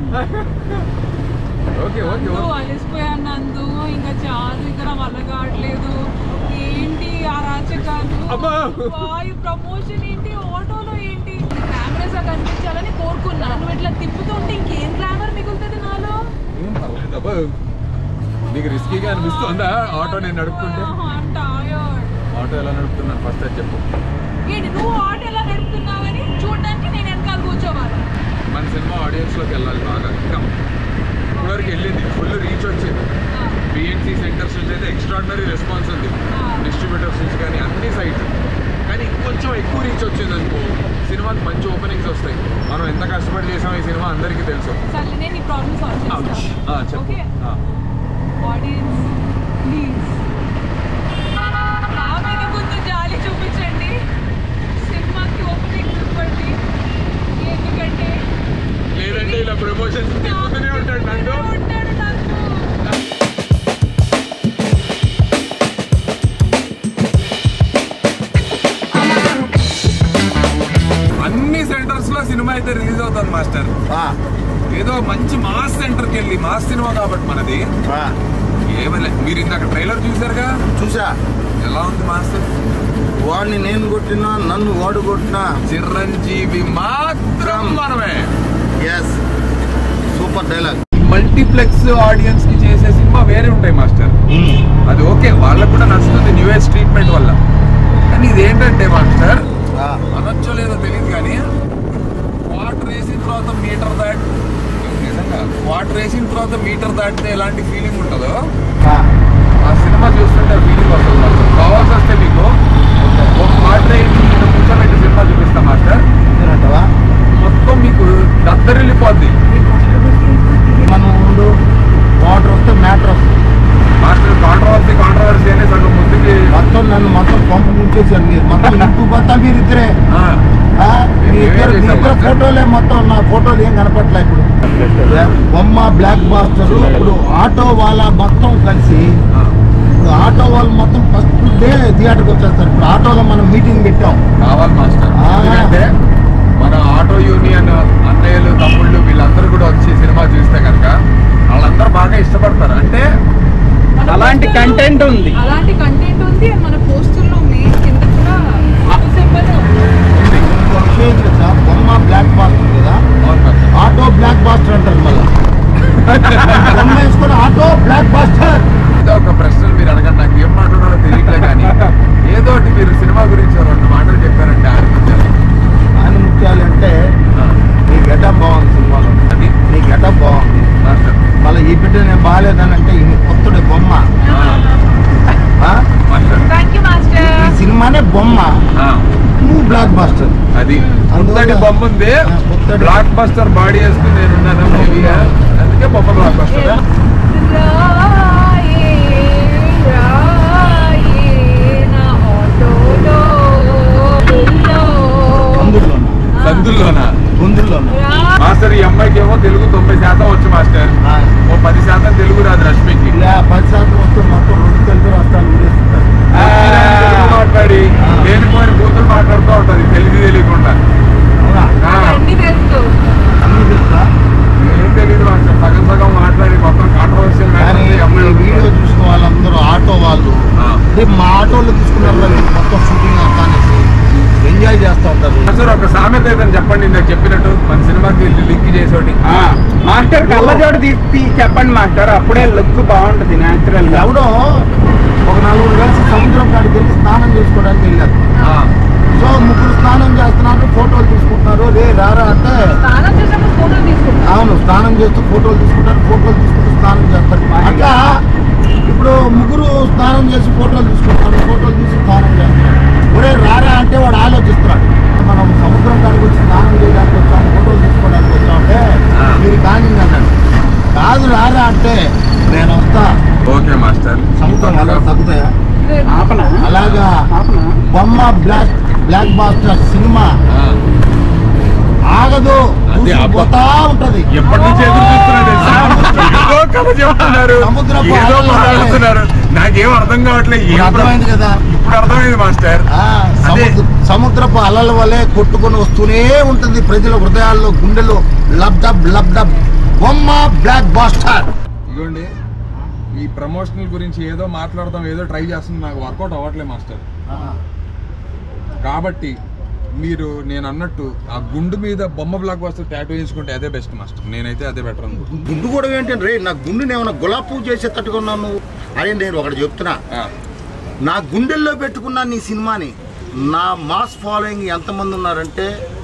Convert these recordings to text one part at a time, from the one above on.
Okay okay Nandu okay అలిసిపోయాను నందు ఇంకా చాలు ఇంకా నా వల్ల కావట్లేదు ఏంటి ఆ రాచకాలు అబ్బా. ఈ ప్రమోషన్ ఏంటి ఆటోలో ఏంటి కెమెరాస్ కనిపించాలని కోరుకున్నా నువ్వు ఇట్లా తిప్పుతుంటే ఇంకేం గ్లామర్ మిగులుతుంది నాలో ఏం పర్లేదు అబ్బా నీకు రిస్కీగా అనిపిస్తుందా ఆటో నేను నడుపుతుంటే I'm tired. ఆటో ఎలా నడుపుతున్నాను ఫస్ట్ అది చెప్పు ఏంటి నువ్వు ఆటో ఎలా నడుపుతున్నావని చూడడానికి నేను వెనకాల కూర్చోవాలి మన సినిమా ఆడియన్స్లోకి వెళ్ళాలి బాగా ఇంకా ఇప్పటివరకు వెళ్ళింది ఫుల్ రీచ్ వచ్చింది ఆ, బిఎన్సి సెంటర్స్ నుంచి అయితే ఎక్స్ట్రాడినరీ రెస్పాన్స్ ఉంది ఆ. డిస్ట్రిబ్యూటర్స్ నుంచి కానీ అన్ని సైట్స్ కానీ ఇంకొంచెం ఎక్కువ రీచ్ వచ్చింది అనుకో సినిమాకి మంచి ఓపెనింగ్స్ వస్తాయి మనం ఎంత కష్టపడి చేసాం ఈ సినిమా అందరికీ తెలుసు సర్లే నేను ఈ ప్రాబ్లమ్ సాల్వ్ Ouch. చేస్తాను ఆ, చెప్పు ఓకే ఆ. ఆడియన్స్ ప్లీజ్ నా మీద కొంచెం జాలి చూపించండి సినిమాకి ఓపెనింగ్ ఇవ్వండి ఎందుకంటే లేదంటే ఇలా ప్రమోషన్స్ తిప్పుతూనే ఉంటాడు నందు ఉంటాడు నాకు అన్ని సెంటర్స్ లో సినిమా అయితే రిలీజ్ అవుతుంది మాస్టర్ ఆ, ఏదో మంచి మాస్ సెంటర్కి వెళ్ళి మాస్ సినిమా కాబట్టి మనది ఆ, ఏమలే మీరు ఇందాక ట్రైలర్ చూసారుగా చూసా ఎలా ఉంది మాస్టర్ వాడిని నేను కొట్టినా నన్ను వాడు కొట్టినా చిరంజీవి మాత్రం మనమే yes super dialogue multiplex audience కి చేసే సినిమా వేరే ఉంటాయి మాస్టర్ అది ఓకే వాళ్ళకు కూడా నచ్చుతుంది న్యూ ఏజ్ ట్రీట్మెంట్ వల్ల కానీ ఇదేంటంటే మాస్టర్ అనొచ్చో లేదో తెలియదు కానీ వాటర్ వేసిన తర్వాత మీటర్ దాట్ నిజంగా వాటర్ వేసిన తర్వాత మీటర్ దాటితే ఎలాంటి ఫీలింగ్ ఉంటుందో ఆ సినిమా చూస్తుంటే ఫీలింగ్ వస్తుంది మాస్టర్ కావాల్సి వస్తే మీకు ఒక వాటర్ వేసి ఇక్కడ కూర్చోబెట్టి సినిమా చూపిస్తా మాస్టర్ మొత్తం మీకు దద్దరిల్లిపోద్ది మనం ఉండు వాటర్ వస్తే మ్యాటర్ వస్తుంది మాస్టర్ కాంట్రవర్సీ కాంట్రవర్సీ అనే సగం ముందుకి మొత్తం నన్ను మొత్తం పంపు ముంచేసారు మీరు మొత్తం ఇంటూ మొత్తం మీరు ఇద్దరే ఆ, ఆ, మీ ఇద్దరు మీ ఇద్దరు చేశాం. ఫోటోలే మొత్తం నా ఫోటోలు ఏం కనపట్లే ఇప్పుడు బొమ్మ బ్లాక్ బాస్టర్ ఇప్పుడు ఆటో వాళ్ళ మొత్తం కలిసి ఆ. ఇప్పుడు ఆటో వాళ్ళు మొత్తం ఫస్ట్ డే థియేటర్కి వచ్చేస్తారు ఇప్పుడు ఆటోలో మనం మీటింగ్ పెట్టాం కావాలి మాస్టర్ ఆ. ఎందుకంటే మన ఆటో యూనియన్ అన్నయ్యలు తమ్ముళ్ళు వీళ్ళందరూ కూడా వచ్చి సినిమా చూస్తే కనుక వాళ్ళందరూ బాగా ఇష్టపడతారు అంటే మన అలాంటి poster లో- కంటెంట్ ఉంది అలాంటి కంటెంట్ ఉంది and మన పోస్టర్లో మెయిన్ కింద కూడా ఆటో సింబల్ ఉంది. ఇంకో విషయం తెలుసా బొమ్మ బ్లాక్ బాస్టర్ కదా అవును మాస్టర్. ఆటో బ్లాక్ బాస్టర్ అంటారు మళ్ళీ బొమ్మ వేసుకొని ఆటో బ్లాక్ బాస్టర్ ఏదో ఒక ప్రశ్నలు మీరు అడగండి నాకు ఏం మాట్లాడాలో తెలియట్లే కానీ ఏదో ఒకటి మీరు సినిమా గురించి ఓ రెండు మాటలు చెప్పారంటే ఆడిపించాలి అని ముఖ్యాలు అంటే నీ గెటప్ బాగుంది సినిమాలో అది నీ గెటప్ బాగుంది మాస్టర్ మళ్ళీ ఈ బిడ్డ నేను బాగాలేదని అంటే ఈ కొత్తడే బొమ్మ ఆ? మాస్టర్ థ్యాంక్ యూ మాస్టర్ ఈ సినిమానే బొమ్మ ఆ, నువ్వు బ్లాక్ బాస్టర్ అది అందువల్ల- కొత్తటి బొమ్మ ఉంది ఆ, కొత్తటి- బ్లాక్ బస్టర్ బాడీ వేసుకుని నేను ఉన్నాను హెవీగా అందుకే బొమ్మ బ్లాక్ బస్టర్ రాయే రాయే నా ఆటోలో వెళ్ళు. అందులో సందుల్లోనా గొంతుల్లోనూ రా. మాస్టర్ ఈ అమ్మాయికి ఏమో తెలుగు తొంభై శాతం వచ్చు మాస్టర్ ఓ పది శాతం తెలుగు రాదు రష్మికి ఇలా పది శాతం వస్తే మొత్తం రెండు తెలుగు రాష్ట్రాలు ఊరేస్తుంటారు ఆ, తెలుగు మాట్లాడి ఆ. లేనిపోయిన కూతురు మాట్లాడుతూ ఉంటది తెలివి తెలియకుండా అవునా ఆ, అన్నీ తెలుసు అన్ని తెలుసా ఏం తెలియదు మాస్టర్ సగం సగం మాట్లాడి మొత్తం కాంట్రవర్షియల్ కానీ ఈ వీడియో చూసిన వాళ్ళందరూ ఆటో వాళ్ళు అంటే మా ఆటోలో తీసుకున్నారు కదా వీళ్ళు మొత్తం షూటింగ్ అంతా అనేసి ఎంజాయ్ చేస్తూ ఉంటారు మాస్టర్ ఒక సామెత ఏదని చెప్పండి ఇందాక చెప్పినట్టు మన సినిమాకి లింక్ చేసేటి ఆ, మాస్టర్ కళ్ళజోడు తీసి చెప్పండి మాస్టర్ అప్పుడే లుక్ బాగుంటది న్యాచురల్ గా ఎవడో ఒక నలుగురు కలిసి సముద్రం కాడికి వెళ్ళి స్నానం చేసుకోవడానికి వెళ్ళారు సో ముగ్గురు స్నానం చేస్తున్నారు ఫోటోలు తీసుకుంటున్నారు రే రారా అంటే స్నానం చేసినప్పుడు ఫోటోలు తీసుకుంటా అవును స్నానం చేస్తూ ఫోటోలు తీసుకుంటారు ఫోటోలు తీసుకుంటూ స్నానం చేస్తారు అట్లా ఇప్పుడు ముగ్గురు స్నానం చేసి ఫోటోలు తీసుకుంటారు ఫోటోలు తీసి స్నానం చేస్తారు ఒరే రారా అంటే వాడు ఆలోచిస్తున్నాడు మనం సముద్రం కాడికి వచ్చి స్నానం చేయడానికి వచ్చాం ఫోటోలు తీసుకోవడానికి వచ్చామంటే ఆ. మీరు కానీ అన్నాడు కాదు రారా అంటే నేను వస్తా ఓకే మాస్టర్ సముద్రం అలా తగ్గుతాయా ఆపన అలాగా ఆపన బొమ్మ బ్లాక్ బ్లాక్ బాస్టర్ సినిమా ఆ, ఆగదు అదే అబ్బా. పోతా ఉంటది ఎప్పటి నుంచి ఎదురు చూస్తున్నా తెలుసా? ఏదో కథ చెప్తున్నారు సముద్రపు ఏదో అలలు మాట్లాడుతున్నారు నాకేం అర్థం కావట్లేదు ఏం ఇప్పుడు అర్థమైంది కదా ఇప్పుడు అర్థమైంది మాస్టర్ ఆ, అదే. సముద్ర సముద్రపు అలల వలె కొట్టుకొని వస్తూనే ఉంటుంది ప్రజల హృదయాల్లో గుండెలో లబ్డబ్ లబ్డబ్ బొమ్మ బ్లాక్ బాస్టర్ ఇగోండి ఈ ప్రమోషనల్ గురించి ఏదో మాట్లాడదాం ఏదో ట్రై చేస్తుంది నాకు వర్కౌట్ అవ్వట్లేదు మాస్టర్ కాబట్టి మీరు నేను అన్నట్టు ఆ గుండు మీద బొమ్మ బ్లాక్ వస్తే టాటూ వేయించుకుంటే అదే బెస్ట్ మాస్టర్ నేనైతే అదే బెటర్ అనుకుంటున్నాను గుండు కూడా ఏంటంటే రే నా గుండెని ఏమైనా గులాబ్ పువ్వు చేసేటట్టుగా ఉన్నావు నువ్వు అదే నేను ఒకటి చెప్తున్నా ఆ, నా గుండెల్లో పెట్టుకున్న నీ సినిమాని నా మాస్ ఫాలోయింగ్ ఎంతమంది ఉన్నారంటే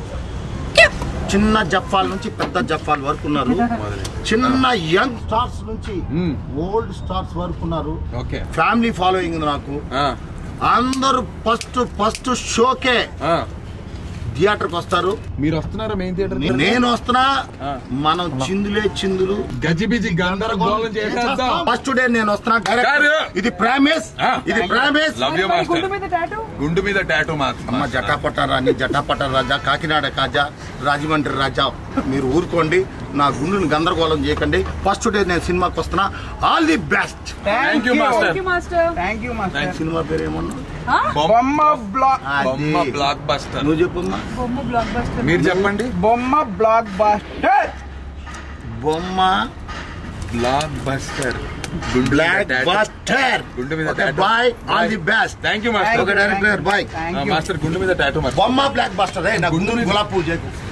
చిన్న జఫాల్ నుంచి పెద్ద జఫాల్ వరకు ఉన్నారు చిన్న యంగ్ స్టార్స్ నుంచి మ్మ్. ఓల్డ్ స్టార్స్ వరకు ఉన్నారు ఓకే ఫ్యామిలీ ఫాలోయింగ్ ఉంది నాకు ఆ, అందరూ ఫస్ట్ ఫస్ట్ షోకే ఆ. థియేటర్కి వస్తారు మీరు వస్తున్నారా మెయిన్ థియేటర్ నేను వస్తున్నా ఆ. మనం చిందులే చిందులు గజిబిజి గందరగోళం చేసేద్దాం ఫస్ట్ డే నేను వస్తున్నా డైరెక్ట్ గారు. ఇది ప్రేమేస్ ఆ. ఇది ప్రేమేస్ లవ్ యూ మరి గుండు మాస్టర్ మీద టాటూ గుండు మీద టాటూ అమ్మ మాత్రం జటాపట్ట రాణి జటాపట్ట రాజా కాకినాడ కాజా రాజమండ్రి రాజా మీరు ఊరుకోండి నా గుండెని గందరగోళం చేయకండి ఫస్ట్ డే నేను సినిమాకి వస్తున్నా all the best Thank you, master. Thank you master thank you master సినిమా పేరు ఏమన్నా బొమ్మ బ్లాక్ బొమ్మ అది. బ్లాక్ బస్టర్ నువ్వు చెప్పమ్మా బొమ్మ బ్లాక్ బస్టర్ మీరు చెప్పండి బొమ్మ బ్లాక్ బాస్టర్ బొమ్మ బ్లాక్ బస్టర్ బ్లాక్ బాస్టర్ గుండు మీద okay tattoo. Bye all the best thank you master okay director bye thank you master గుండు మీద టాటూ మాస్టర్ బొమ్మ బ్లాక్ బాస్టర్ నా గుండు గుండెని మీద- గులాబ్ పూజ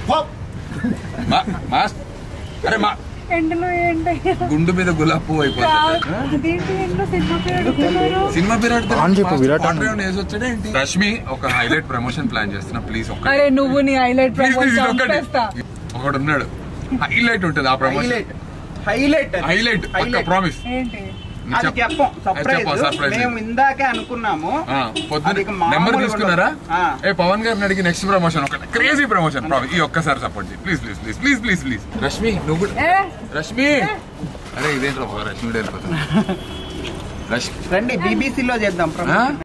మా- మాస్టర్ అరే మా ఎండలో ఏంటి గుండు మీద గులాబ్ పువ్వు అయిపోతుంది అదేంటి ఎండలో సినిమా పేరు అడుగుతున్నారు సినిమా విరాట్ అని చెప్పు, విరాట్ అని. వచ్చాడే ఏంటి రష్మి ఒక హైలైట్ ప్రమోషన్ ప్లాన్ చేస్తున్నా ప్లీజ్ ఒక అరే నువ్వు నీ హైలైట్ ప్లీజ్ ప్లీజ్ ఒకటి చంపేస్తా ఒకడు ఉన్నాడు హైలైట్ ఉంటుంది ఆ ప్రమోషన్ హైలైట్ హైలైట్ అది. హైలైట్ పక్క Highlight. ప్రామిస్ ఏంటి అది చెప్పం సర్ప్రైజ్ చెప్పు, surprise. మేము ఇందాకే అనుకున్నాము పొద్దున అది ఇక మామూలుగా నెంబర్ తీసుకున్నారా ఆ. ఏ పవన్ గారిని అడిగి నెక్స్ట్ ప్రమోషన్ ఒక క్రేజీ ప్రమోషన్ ప్రామిస్ ఈ ఒక్కసారి సపోర్ట్ చేయి please please please please please please Rashmi నువ్వు కూడా ఏ రష్మి అరే ఇదేంట్రా బాబు, రష్మి కూడా వెళ్ళిపోతుంది రష్మి రండి బీబీసీలో చేద్దాం ప్రమోషన్